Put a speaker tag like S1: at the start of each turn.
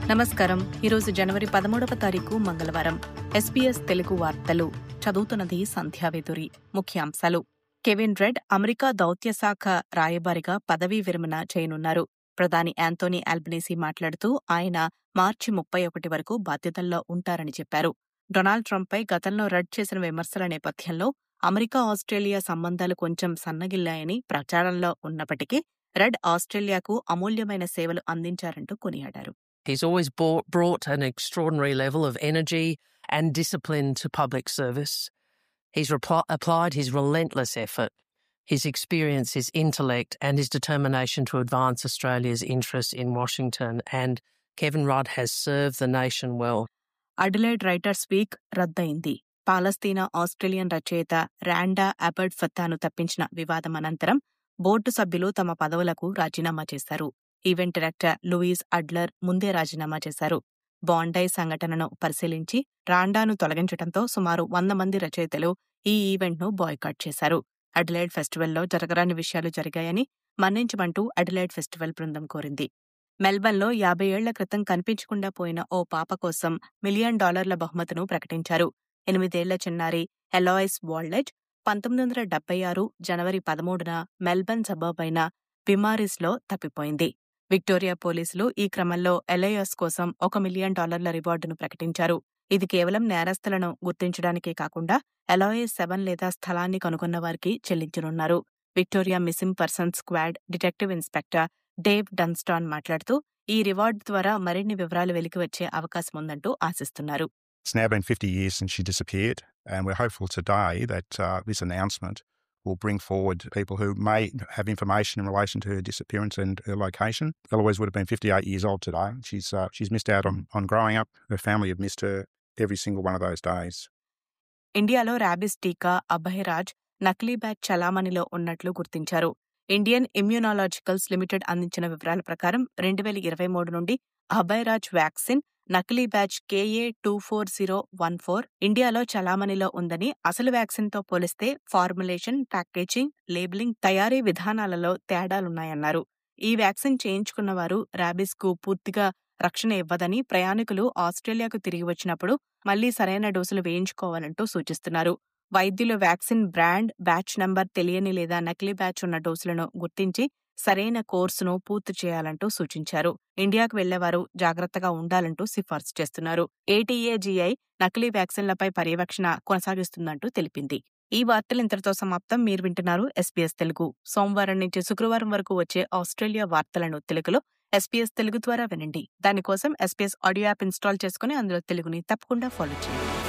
S1: నమస్కారం ఈరోజు జనవరి పదమూడవ తారీఖు మంగళవారం ఎస్పీఎస్ తెలుగు వార్తలు చదువుతున్నది సంధ్యావేదురి ముఖ్యాంశాలు కెవిన్ రెడ్ అమెరికా దౌత్య శాఖ రాయబారిగా పదవీ విరమణ చేయనున్నారు ప్రధాని యాంతోనీ ఆల్బనీసీ మాట్లాడుతూ ఆయన మార్చి ముప్పై ఒకటి వరకు బాధ్యతల్లో ఉంటారని చెప్పారు డొనాల్డ్ ట్రంప్పై గతంలో రడ్ చేసిన విమర్శల నేపథ్యంలో అమెరికా ఆస్ట్రేలియా సంబంధాలు కొంచెం సన్నగిల్లాయని ప్రచారంలో ఉన్నప్పటికీ రెడ్ ఆస్ట్రేలియాకు అమూల్యమైన సేవలు అందించారంటూ కొనియాడారు
S2: He's always brought, brought an extraordinary level of energy and discipline to public service. He's repli- applied his relentless effort, his experience, his intellect, and his determination to advance Australia's interests in Washington. And Kevin Rudd has served the nation well.
S1: Adelaide Writers Week రద్దయింది పాలస్తీనా Australian రచయిత Randa అబర్డ్ ఫత్తాను తప్పించిన వివాదం అనంతరం board సభ్యులు తమ పదవులకు రాజీనామా చేశారు ఈవెంట్ డైరెక్టర్ లూయిస్ అడ్లర్ ముందే రాజీనామా చేశారు బాండై సంఘటనను పరిశీలించి రాండాను తొలగించడంతో సుమారు వంద మంది రచయితలు ఈ ఈవెంట్ను బాయ్కాట్ చేశారు అడిలైడ్ ఫెస్టివల్లో జరగరాని విషయాలు జరిగాయని మన్నించమంటూ అడిలైడ్ ఫెస్టివల్ బృందం కోరింది మెల్బర్న్లో యాభై ఏళ్ల క్రితం కనిపించకుండా పోయిన ఓ పాప కోసం మిలియన్ డాలర్ల బహుమతిను ప్రకటించారు ఎనిమిదేళ్ల చిన్నారి ఎలాయిస్ వాల్డెజ్ పంతొమ్మిది వందల డెబ్బై ఆరు జనవరి పదమూడున మెల్బర్న్ సబర్బ్ అయిన బిమారిస్లో తప్పిపోయింది విక్టోరియా పోలీసులు ఈ క్రమంలో ఎలయాస్ కోసం ఒక మిలియన్ డాలర్ల రివార్డును ప్రకటించారు ఇది కేవలం నేరస్తులను గుర్తించడానికే కాకుండా ఎలాయస్ సెవెన్ లేదా స్థలాన్ని కనుగొన్న వారికి చెల్లించనున్నారు Victoria missing person squad detective inspector Dave Dunstan మాట్లాడుతూ ఈ రివార్డు ద్వారా మరిన్ని వివరాలు వెలికి వచ్చే అవకాశం ఉందంటూ ఆశిస్తున్నారు
S3: It's now been 50 years since she disappeared, and we're hopeful today that uh, this announcement will bring forward people who may have information in relation to her disappearance and her location. Eloise would have been 58 years old today. She's uh, she's missed out on, on growing up. Her family have missed her every single one of those days.
S1: ఇండియాలో rabies టీకా అభయరాజ్ నకిలీ batch చలామణిలో ఉన్నట్లు గుర్తించారు Indian immunologicals limited అందించిన వివరాల ప్రకారం రెండు వేల ఇరవై మూడు నుండి అభయరాజ్ వ్యాక్సిన్ నకిలీ batch KA two four zero one four ఇండియాలో చలామణిలో ఉందని అసలు వ్యాక్సిన్తో పోలిస్తే ఫార్ములేషన్ ప్యాకేజింగ్ లేబులింగ్ తయారీ విధానాలలో తేడాలున్నాయన్నారు ఈ వ్యాక్సిన్ చేయించుకున్న వారు ర్యాబిస్ కు పూర్తిగా రక్షణ ఇవ్వదని ప్రయాణికులు ఆస్ట్రేలియాకు తిరిగి వచ్చినప్పుడు మళ్లీ సరైన డోసులు వేయించుకోవాలంటూ సూచిస్తున్నారు వైద్యులు వ్యాక్సిన్ బ్రాండ్ బ్యాచ్ నంబర్ తెలియని లేదా నకిలీ బ్యాచ్ ఉన్న డోసులను గుర్తించి సరైన కోర్సును పూర్తి చేయాలంటూ సూచించారు ఇండియాకు వెళ్లేవారు జాగ్రత్తగా ఉండాలంటూ సిఫార్సు చేస్తున్నారు ఏటీఏజీఐ నకిలీ వ్యాక్సిన్లపై పర్యవేక్షణ కొనసాగిస్తుందంటూ తెలిపింది ఈ వార్తలు ఇంతటితో సమాప్తం మీరు వింటున్నారు ఎస్పీఎస్ తెలుగు సోమవారం నుంచి శుక్రవారం వరకు వచ్చే ఆస్ట్రేలియా వార్తలను తెలుగులో ఎస్పీఎస్ తెలుగు ద్వారా వినండి దానికోసం ఎస్పీఎస్ ఆడియో యాప్ ఇన్స్టాల్ చేసుకుని అందులో తెలుగుని తప్పకుండా ఫాలో చేయండి